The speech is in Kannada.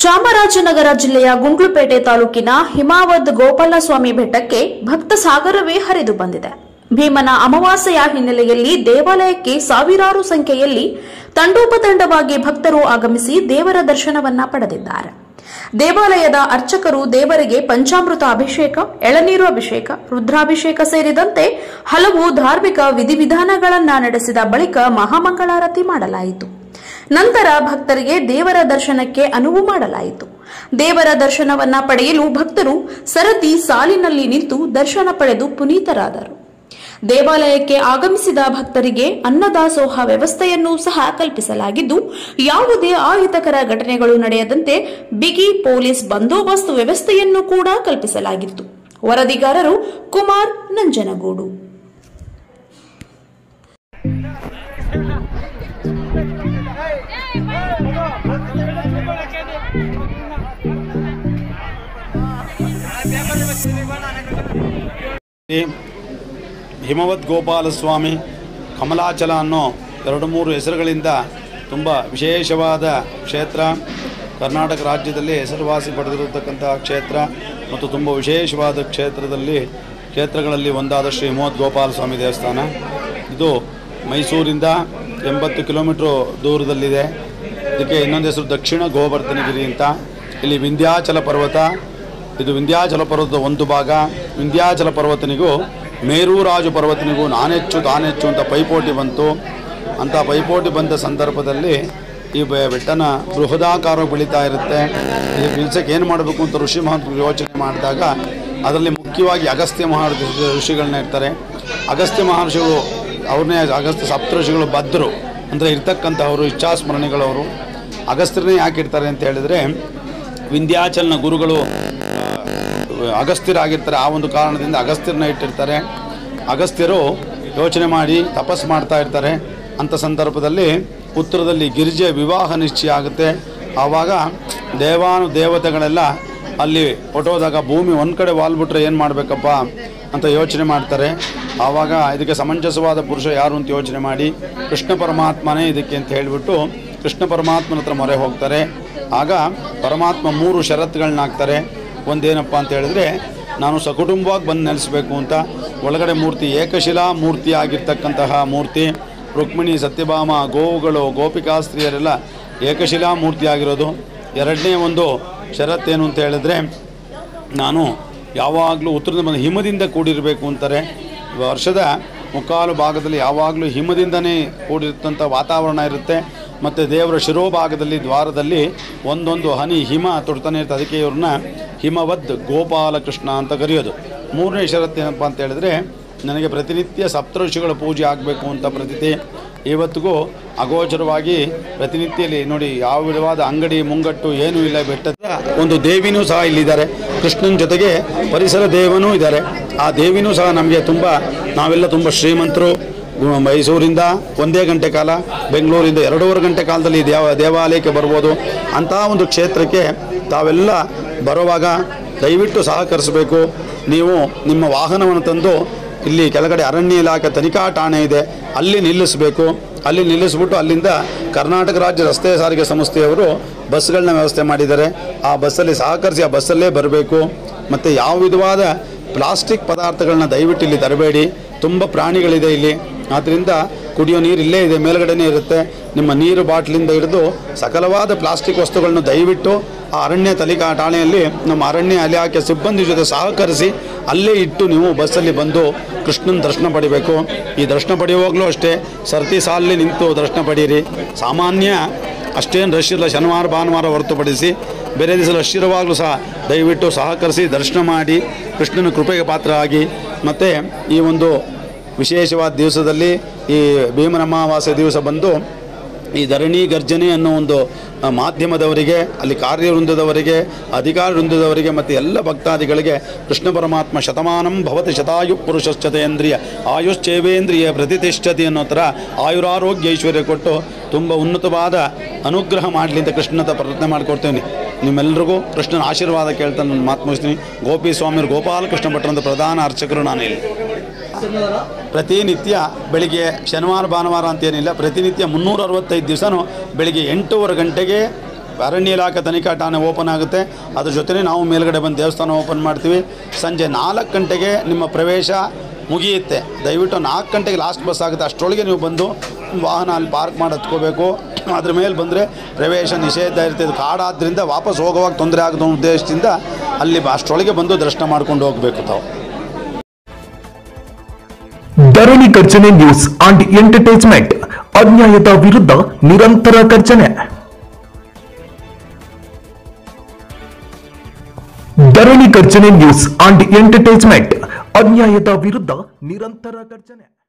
ಚಾಮರಾಜನಗರ ಜಿಲ್ಲೆಯ ಗುಂಡ್ಲುಪೇಟೆ ತಾಲೂಕಿನ ಹಿಮಾವದ್ ಗೋಪಾಲಸ್ವಾಮಿ ಬೆಟ್ಟಕ್ಕೆ ಭಕ್ತ ಸಾಗರವೇ ಹರಿದು ಬಂದಿದೆ ಭೀಮನ ಅಮಾವಾಸ್ಯೆಯ ಹಿನ್ನೆಲೆಯಲ್ಲಿ ದೇವಾಲಯಕ್ಕೆ ಸಾವಿರಾರು ಸಂಖ್ಯೆಯಲ್ಲಿ ತಂಡೋಪತಂಡವಾಗಿ ಭಕ್ತರು ಆಗಮಿಸಿ ದೇವರ ದರ್ಶನವನ್ನ ಪಡೆದಿದ್ದಾರೆ ದೇವಾಲಯದ ಅರ್ಚಕರು ದೇವರಿಗೆ ಪಂಚಾಮೃತ ಅಭಿಷೇಕ ಎಳನೀರು ಅಭಿಷೇಕ ರುದ್ರಾಭಿಷೇಕ ಸೇರಿದಂತೆ ಹಲವು ಧಾರ್ಮಿಕ ವಿಧಿವಿಧಾನಗಳನ್ನ ನಡೆಸಿದ ಬಳಿಕ ಮಹಾಮಂಗಳಾರತಿ ಮಾಡಲಾಯಿತು ನಂತರ ಭಕ್ತರಿಗೆ ದೇವರ ದರ್ಶನಕ್ಕೆ ಅನುವು ಮಾಡಲಾಯಿತು ದೇವರ ದರ್ಶನವನ್ನ ಪಡೆಯಲು ಭಕ್ತರು ಸರತಿ ಸಾಲಿನಲ್ಲಿ ನಿಂತು ದರ್ಶನ ಪಡೆದು ಪುನೀತರಾದರು ದೇವಾಲಯಕ್ಕೆ ಆಗಮಿಸಿದ ಭಕ್ತರಿಗೆ ಅನ್ನದಾಸೋಹ ವ್ಯವಸ್ಥೆಯನ್ನು ಸಹ ಕಲ್ಪಿಸಲಾಗಿದ್ದು ಯಾವುದೇ ಅಹಿತಕರ ಘಟನೆಗಳು ನಡೆಯದಂತೆ ಬಿಗಿ ಪೊಲೀಸ್ ಬಂದೋಬಸ್ತ್ ವ್ಯವಸ್ಥೆಯನ್ನು ಕೂಡ ಕಲ್ಪಿಸಲಾಗಿತ್ತು ವರದಿಗಾರರು ಕುಮಾರ್ ನಂಜನಗೂಡು ಈ ಹಿಮವದ್ ಗೋಪಾಲಸ್ವಾಮಿ ಕಮಲಾಚಲ ಅನ್ನೋ ಎರಡು ಮೂರು ಹೆಸರುಗಳಿಂದ ತುಂಬ ವಿಶೇಷವಾದ ಕ್ಷೇತ್ರ ಕರ್ನಾಟಕ ರಾಜ್ಯದಲ್ಲಿ ಹೆಸರುವಾಸಿ ಪಡೆದಿರತಕ್ಕಂಥ ಕ್ಷೇತ್ರ ಮತ್ತು ತುಂಬ ವಿಶೇಷವಾದ ಕ್ಷೇತ್ರದಲ್ಲಿ ಕ್ಷೇತ್ರಗಳಲ್ಲಿ ಒಂದಾದ ಶ್ರೀ ಹಿಮವದ್ ಗೋಪಾಲಸ್ವಾಮಿ ದೇವಸ್ಥಾನ ಇದು ಮೈಸೂರಿಂದ ಎಂಬತ್ತು ಕಿಲೋಮೀಟ್ರು ದೂರದಲ್ಲಿದೆ ಇದಕ್ಕೆ ಇನ್ನೊಂದು ಹೆಸರು ದಕ್ಷಿಣ ಗೋವರ್ಧನಗಿರಿ ಅಂತ ಇಲ್ಲಿ ವಿಂಧ್ಯಾಚಲ ಪರ್ವತ ಇದು ವಿಂಧ್ಯಾಚಲ ಪರ್ವತದ ಒಂದು ಭಾಗ ವಿಂಧ್ಯಾಚಲ ಪರ್ವತನಿಗೂ ಮೇರೂರಾಜು ಪರ್ವತನಿಗೂ ನಾನೆಚ್ಚು ತಾನೆಚ್ಚು ಅಂತ ಪೈಪೋಟಿ ಬಂತು ಅಂಥ ಪೈಪೋಟಿ ಬಂದ ಸಂದರ್ಭದಲ್ಲಿ ಈ ಬೆ- ಬೆಟ್ಟನ ಬೃಹದಾಕಾರ ಬೆಳೀತಾ ಇರುತ್ತೆ ಈ ಬಿಲ್ಸಕ್ಕೆ ಏನು ಮಾಡಬೇಕು ಅಂತ ಋಷಿ ಮಹಂತರು ಯೋಚನೆ ಮಾಡಿದಾಗ ಅದರಲ್ಲಿ ಮುಖ್ಯವಾಗಿ ಅಗಸ್ತ್ಯ ಮಹರ್ಷಿ ಋಷಿಗಳನ್ನ ಇರ್ತಾರೆ ಅಗಸ್ತ್ಯ ಮಹರ್ಷಿಗಳು ಅವ್ರನ್ನೇ ಅಗಸ್ತ್ಯ ಸಪ್ತ ಋಷಿಗಳು ಬದ್ಧರು ಅಂದರೆ ಇರ್ತಕ್ಕಂಥವರು ಇಚ್ಛಾಸ್ಮರಣೆಗಳವರು ಅಗಸ್ತ್ಯರನ್ನೇ ಯಾಕೆ ಇರ್ತಾರೆ ಅಂತ ಹೇಳಿದರೆ ವಿಂಧ್ಯಾಚಲನ ಗುರುಗಳು ಅಗಸ್ತ್ಯರಾಗಿರ್ತಾರೆ ಆ ಒಂದು ಕಾರಣದಿಂದ ಅಗಸ್ತ್ಯರನ್ನ ಇಟ್ಟಿರ್ತಾರೆ ಅಗಸ್ತ್ಯರು ಯೋಚನೆ ಮಾಡಿ ತಪಸ್ ಮಾಡ್ತಾ ಇರ್ತಾರೆ ಅಂಥ ಸಂದರ್ಭದಲ್ಲಿ ಉತ್ತರದಲ್ಲಿ ಗಿರಿಜೆ ವಿವಾಹ ನಿಶ್ಚಯ ಆಗುತ್ತೆ ಆವಾಗ ದೇವಾನು ದೇವತೆಗಳೆಲ್ಲ ಅಲ್ಲಿ ಹೊಟ್ಟೋದಾಗ ಭೂಮಿ ಒಂದು ಕಡೆ ವಾಲ್ಬಿಟ್ರೆ ಏನು ಮಾಡಬೇಕಪ್ಪ ಅಂತ ಯೋಚನೆ ಮಾಡ್ತಾರೆ ಆವಾಗ ಇದಕ್ಕೆ ಸಮಂಜಸವಾದ ಪುರುಷ ಯಾರು ಅಂತ ಯೋಚನೆ ಮಾಡಿ ಕೃಷ್ಣ ಪರಮಾತ್ಮನೇ ಇದಕ್ಕೆ ಅಂತ ಹೇಳಿಬಿಟ್ಟು ಕೃಷ್ಣ ಪರಮಾತ್ಮನ ಹತ್ರ ಮೊರೆ ಹೋಗ್ತಾರೆ ಆಗ ಪರಮಾತ್ಮ ಮೂರು ಷರತ್ತುಗಳನ್ನ ಹಾಕ್ತಾರೆ ಒಂದೇನಪ್ಪ ಅಂತ ಹೇಳಿದ್ರೆ ನಾನು ಸಕುಟುಂಬವಾಗಿ ಬಂದು ನೆಲೆಸಬೇಕು ಅಂತ ಒಳಗಡೆ ಮೂರ್ತಿ ಏಕಶಿಲಾ ಮೂರ್ತಿ ಆಗಿರ್ತಕ್ಕಂತಹ ಮೂರ್ತಿ ರುಕ್ಮಿಣಿ ಸತ್ಯಭಾಮ ಗೋವುಗಳು ಗೋಪಿಕಾಸ್ತ್ರೀಯರೆಲ್ಲ ಏಕಶಿಲಾ ಮೂರ್ತಿ ಆಗಿರೋದು ಎರಡನೇ ಒಂದು ಷರತ್ತೇನು ಅಂತ ಹೇಳಿದ್ರೆ ನಾನು ಯಾವಾಗಲೂ ಉತ್ತರದ ಬಂದ ಹಿಮದಿಂದ ಕೂಡಿರಬೇಕು ಅಂತಾರೆ ವರ್ಷದ ಮುಕ್ಕಾಲು ಭಾಗದಲ್ಲಿ ಯಾವಾಗಲೂ ಹಿಮದಿಂದನೇ ಕೂಡಿರ್ತಂಥ ವಾತಾವರಣ ಇರುತ್ತೆ ಮತ್ತು ದೇವರ ಶಿರೋಭಾಗದಲ್ಲಿ ದ್ವಾರದಲ್ಲಿ ಒಂದೊಂದು ಹನಿ ಹಿಮ ತುಡ್ತಾನೆ ಇರುತ್ತೆ ಅದಕ್ಕೆ ಇವ್ರನ್ನ ಹಿಮವದ್ ಗೋಪಾಲಕೃಷ್ಣ ಅಂತ ಕರೆಯೋದು ಮೂರನೇ ಷರತ್ತು ಏನಪ್ಪ ಅಂತ ಹೇಳಿದ್ರೆ ನನಗೆ ಪ್ರತಿನಿತ್ಯ ಸಪ್ತಋಷಿಗಳ ಪೂಜೆ ಆಗಬೇಕು ಅಂತ ಪ್ರತೀತಿ ಇವತ್ತಿಗೂ ಅಗೋಚರವಾಗಿ ಪ್ರತಿನಿತ್ಯಲ್ಲಿ ನೋಡಿ ಯಾವ ವಿಧವಾದ ಅಂಗಡಿ ಮುಂಗಟ್ಟು ಏನೂ ಇಲ್ಲ ಬೆಟ್ಟದ ಒಂದು ದೇವಿನೂ ಸಹ ಇಲ್ಲಿದ್ದಾರೆ ಕೃಷ್ಣನ ಜೊತೆಗೆ ಪರಿಸರ ದೇವನೂ ಇದ್ದಾರೆ ಆ ದೇವಿನೂ ಸಹ ನಮಗೆ ತುಂಬ ನಾವೆಲ್ಲ ತುಂಬ ಶ್ರೀಮಂತರು ಗು- ಮೈಸೂರಿಂದ ಒಂದೇ ಗಂಟೆ ಕಾಲ ಬೆಂಗಳೂರಿಂದ ಎರಡೂವರೆ ಗಂಟೆ ಕಾಲದಲ್ಲಿ ದೇವ ದೇವಾಲಯಕ್ಕೆ ಬರ್ಬೋದು ಅಂಥ ಒಂದು ಕ್ಷೇತ್ರಕ್ಕೆ ತಾವೆಲ್ಲ ಬರುವಾಗ ದಯವಿಟ್ಟು ಸಹಕರಿಸಬೇಕು ನೀವು ನಿಮ್ಮ ವಾಹನವನ್ನು ತಂದು ಇಲ್ಲಿ ಕೆಳಗಡೆ ಅರಣ್ಯ ಇಲಾಖೆ ತನಿಖಾ ಠಾಣೆ ಇದೆ ಅಲ್ಲಿ ನಿಲ್ಲಿಸಬೇಕು ಅಲ್ಲಿ ನಿಲ್ಲಿಸ್ಬಿಟ್ಟು ಅಲ್ಲಿಂದ ಕರ್ನಾಟಕ ರಾಜ್ಯ ರಸ್ತೆ ಸಾರಿಗೆ ಸಂಸ್ಥೆಯವರು ಬಸ್ಗಳನ್ನ ವ್ಯವಸ್ಥೆ ಮಾಡಿದ್ದಾರೆ ಆ ಬಸ್ಸಲ್ಲಿ ಸಹಕರಿಸಿ ಆ ಬಸ್ಸಲ್ಲೇ ಬರಬೇಕು ಮತ್ತು ಯಾವ ವಿಧವಾದ ಪ್ಲಾಸ್ಟಿಕ್ ಪದಾರ್ಥಗಳನ್ನ ದಯವಿಟ್ಟು ಇಲ್ಲಿ ತರಬೇಡಿ ತುಂಬ ಪ್ರಾಣಿಗಳಿದೆ ಇಲ್ಲಿ ಆದ್ದರಿಂದ ಕುಡಿಯೋ ನೀರು ಇಲ್ಲೇ ಇದೆ ಮೇಲ್ಗಡೆನೇ ಇರುತ್ತೆ ನಿಮ್ಮ ನೀರು ಬಾಟ್ಲಿಂದ ಹಿಡಿದು ಸಕಲವಾದ ಪ್ಲಾಸ್ಟಿಕ್ ವಸ್ತುಗಳನ್ನು ದಯವಿಟ್ಟು ಆ ಅರಣ್ಯ ತನಿಖಾ ಠಾಣೆಯಲ್ಲಿ ನಮ್ಮ ಅರಣ್ಯ ಇಲಾಖೆ ಸಿಬ್ಬಂದಿ ಜೊತೆ ಸಹಕರಿಸಿ ಅಲ್ಲೇ ಇಟ್ಟು ನೀವು ಬಸ್ಸಲ್ಲಿ ಬಂದು ಕೃಷ್ಣನ ದರ್ಶನ ಪಡಿಬೇಕು ಈ ದರ್ಶನ ಪಡೆಯುವಾಗಲೂ ಅಷ್ಟೇ ಸರ್ತಿ ಸಾಲಲ್ಲಿ ನಿಂತು ದರ್ಶನ ಪಡೀರಿ ಸಾಮಾನ್ಯ ಅಷ್ಟೇನು ರಶ್ ಇರಲ್ಲ ಶನಿವಾರ ಭಾನುವಾರ ಹೊರತುಪಡಿಸಿ ಬೇರೆ ದಿವಸ ರಶ್ ಇರುವಾಗಲೂ ಸಹ ದಯವಿಟ್ಟು ಸಹಕರಿಸಿ ದರ್ಶನ ಮಾಡಿ ಕೃಷ್ಣನ ಕೃಪೆಗೆ ಪಾತ್ರ ಆಗಿ ಮತ್ತು ಈ ಒಂದು ವಿಶೇಷವಾದ ದಿವಸದಲ್ಲಿ ಈ ಭೀಮನ ಅಮಾವಾಸ್ಯೆ ದಿವಸ ಬಂದು ಈ ಧರಣಿ ಗರ್ಜನೆ ಅನ್ನೋ ಒಂದು ಆ, ಮಾಧ್ಯಮದವರಿಗೆ ಅಲ್ಲಿ ಕಾರ್ಯವೃಂದದವರಿಗೆ ಅಧಿಕಾರ ವೃಂದದವರಿಗೆ ಮತ್ತು ಎಲ್ಲ ಭಕ್ತಾದಿಗಳಿಗೆ ಕೃಷ್ಣ ಪರಮಾತ್ಮ ಶತಮಾನಂ ಭವತಿ ಶತಾಯು ಪುರುಷಶ್ಚತೇಂದ್ರಿಯ ಆಯುಶ್ಚೇವೇಂದ್ರಿಯ ಪ್ರತಿಷ್ಠತಿ ಅನ್ನೋ ಥರ ಆಯುರಾರೋಗ್ಯ ಐಶ್ವರ್ಯ ಕೊಟ್ಟು ತುಂಬ ಉನ್ನತವಾದ ಅನುಗ್ರಹ ಮಾಡಲಿ ಅಂತ ಕೃಷ್ಣನ ಹತ್ರ ಪ್ರಾರ್ಥನೆ ಮಾಡ್ಕೊಡ್ತೇನೆ ನಿಮ್ಮೆಲ್ಲರಿಗೂ ಕೃಷ್ಣನ ಆಶೀರ್ವಾದ ಕೇಳ್ತಾ ನಾನು ಮಾತು ಮುಗಿಸ್ತೀನಿ ಗೋಪಿ ಸ್ವಾಮಿಯವರು ಗೋಪಾಲಕೃಷ್ಣ ಭಟ್ರಂತ ಪ್ರಧಾನ ಅರ್ಚಕರು ನಾನು ಇಲ್ಲಿ ಪ್ರತಿನಿತ್ಯ ಬೆಳಿಗ್ಗೆ ಶನಿವಾರ ಭಾನುವಾರ ಅಂತೇನಿಲ್ಲ ಪ್ರತಿನಿತ್ಯ ಮುನ್ನೂರ ಅರವತ್ತೈದು ದಿವಸನೂ ಬೆಳಿಗ್ಗೆ ಎಂಟೂವರೆ ಗಂಟೆಗೆ ಅರಣ್ಯ ಇಲಾಖೆ ತನಿಖಾ ಠಾಣೆ ಓಪನ್ ಆಗುತ್ತೆ ಅದ್ರ ಜೊತೆನೇ ನಾವು ಮೇಲ್ಗಡೆ ಬಂದು ದೇವಸ್ಥಾನ ಓಪನ್ ಮಾಡ್ತೀವಿ ಸಂಜೆ ನಾಲ್ಕು ಗಂಟೆಗೆ ನಿಮ್ಮ ಪ್ರವೇಶ ಮುಗಿಯುತ್ತೆ ದಯವಿಟ್ಟು ನಾಲ್ಕು ಗಂಟೆಗೆ ಲಾಸ್ಟ್ ಬಸ್ ಆಗುತ್ತೆ ಅಷ್ಟರೊಳಗೆ ನೀವು ಬಂದು ವಾಹನ ಅಲ್ಲಿ ಪಾರ್ಕ್ ಮಾಡಿ ಹತ್ಕೋಬೇಕು ಅದ್ರ ಮೇಲೆ ಬಂದರೆ ಪ್ರವೇಶ ನಿಷೇಧ ಇರುತ್ತೆ ಇದು ಕಾಡಾದ್ದರಿಂದ ವಾಪಸ್ ಹೋಗುವಾಗ ತೊಂದರೆ ಆಗದ ಉದ್ದೇಶದಿಂದ ಅಲ್ಲಿ ಬ- ಅಷ್ಟರೊಳಗೆ ಬಂದು ದರ್ಶನ ಮಾಡ್ಕೊಂಡು ಹೋಗಬೇಕು ತಾವು Dharani Garjane news and entertainment ಅನ್ಯಾಯದ ವಿರುದ್ಧ ನಿರಂತರ ಗರ್ಜನೆ Dharani Garjane news and entertainment ಅನ್ಯಾಯದ ವಿರುದ್ಧ ನಿರಂತರ ಗರ್ಜನೆ